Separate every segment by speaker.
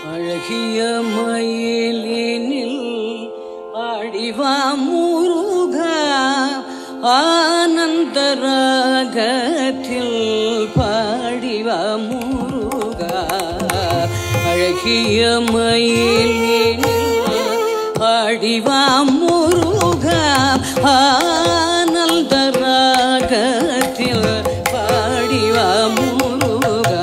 Speaker 1: அழகிய மயிலினில் ஆடிவா முருகா ஆனந்த ராகத்தில் பாடிவா முருகா அழகிய மயிலினில் ஆடிவா முருகா ஆனந்த ராகத்தில் பாடிவா முருகா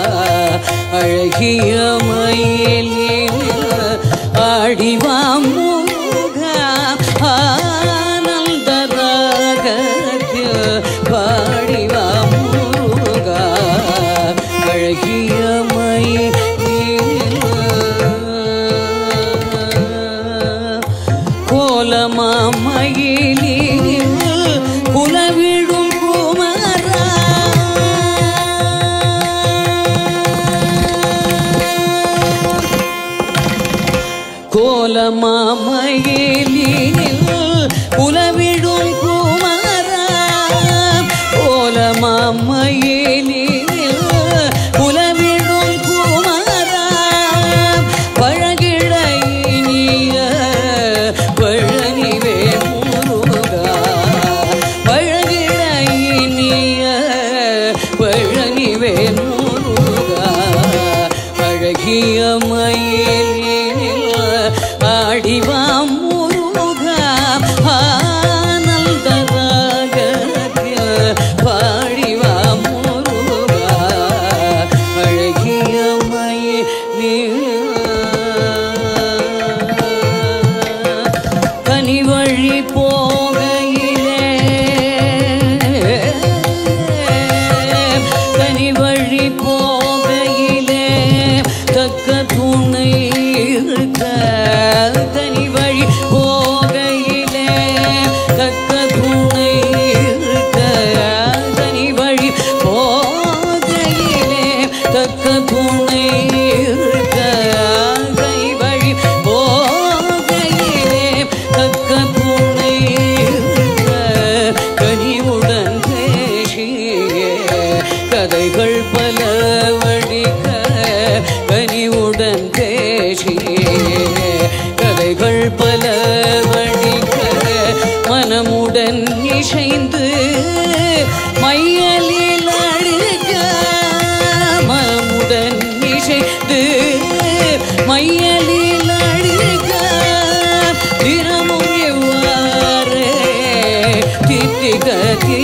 Speaker 1: அழகிய மயிலில் ஆடிவா முருகா ஆனந்த ராகத்தில் பாடிவா முருகா அழகிய மயிலில் கோலமா மயிலில் குலவிடும் குமரா கோலமாமயிலில் உலவிடும் குமரா கோலமாமயிலில் உலவிடும் குமரா பழகிழ இனிய பழனிவே முருகா பழகிழ இனிய பழனிவே முருகா அழகிய மயிலில் ஆடிவா முருகா ஆனந்த ராகத்தில் பாடிவா முருகா அழகிய மயிலில் கனி வழி போகையிலே கனி வழி போகையிலே தக்க துணை இருக்க கனி வழி போகையிலே தக்க துணை இருக்க கனி வழி போகையிலே தக்க துணை இருக்க கனி வழி போகையிலே தக்க துணை இருக்க கனிவுடன் பேசிய கதைகள் பல வடிக்க கனிவுடன் பேசிய கதைகள் பல வடிக்க மனமுடன் இசைந்து மையலில் அழுக மனமுடன் இசைந்து மையலில் அழுக தினமும் எவ்வாறு தித்திக